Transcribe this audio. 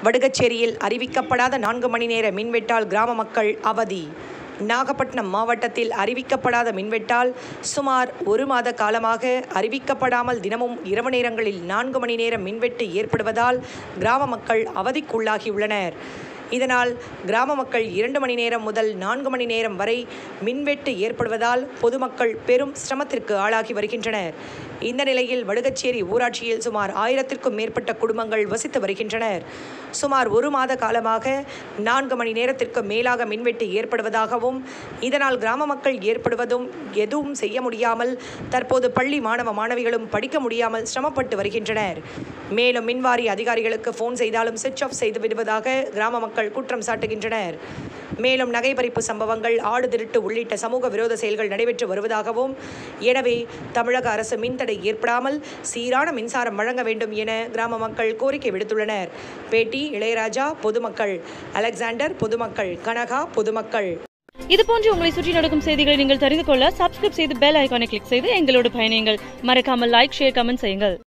வடுகச்சேரியில் அறிவிக்கப்படாத நான்கு மணி நேர மின்வெட்டால் கிராம மக்கள் அவதி நாகப்பட்டினம் மாவட்டத்தில் அறிவிக்கப்படாத மின்வெட்டால் சுமார் ஒரு மாத காலமாக அறிவிக்கப்படாமல் தினமும் இரவு நேரங்களில் நான்கு மணி நேரம் மின்வெட்டு ஏற்படுவதால் கிராம மக்கள் அவதிக்குள்ளாகியுள்ளனர் இதனால் கிராம மக்கள் இரண்டு மணி நேரம் முதல் நான்கு மணி நேரம் வரை மின்வெட்டு ஏற்படுவதால் பொதுமக்கள் பெரும் சிரமத்திற்கு ஆளாகி வருகின்றனர் இந்த நிலையில் வடுகச்சேரி ஊராட்சியில் சுமார் ஆயிரத்திற்கும் மேற்பட்ட குடும்பங்கள் வசித்து வருகின்றனர் சுமார் ஒரு மாத காலமாக நான்கு மணி நேரத்திற்கு மேலாக மின்வெட்டு ஏற்படுவதாகவும் இதனால் கிராம மக்கள் ஏற்படுவதும் எதுவும் செய்ய முடியாமல் தற்போது பள்ளி மாணவ மாணவிகளும் படிக்க முடியாமல் சிரமப்பட்டு வருகின்றனர் மேலும் மின்வாரி அதிகாரிகளுக்கு ஃபோன் செய்தாலும் சுவிட்ச் ஆஃப் செய்து விடுவதாக கிராம மக்கள் குற்றம் சாட்டுகின்றனர் மேலும் நகை பறிப்பு சம்பவங்கள் ஆடு திருட்டு உள்ளிட்ட சமூக விரோத செயல்கள் நடைபெற்று வருவதாகவும் எனவே தமிழக அரசு மின்தடை ஏற்படாமல் சீரான மின்சாரம் வழங்க வேண்டும் என கிராம மக்கள் கோரிக்கை விடுத்துள்ளனர் பேட்டி இளையராஜா பொதுமக்கள் அலெக்சாண்டர் பொதுமக்கள் கனகா பொதுமக்கள் இது போன்று உங்களை சுற்றி நடக்கும் செய்திகளை நீங்கள் தெரிந்து கொள்ள சப்ஸ்கிரைப் செய்து பெல் ஐகானை கிளிக் செய்து எங்களோடு பயணியுங்கள் மறக்காமல் லைக் ஷேர் கமெண்ட் செய்யுங்கள்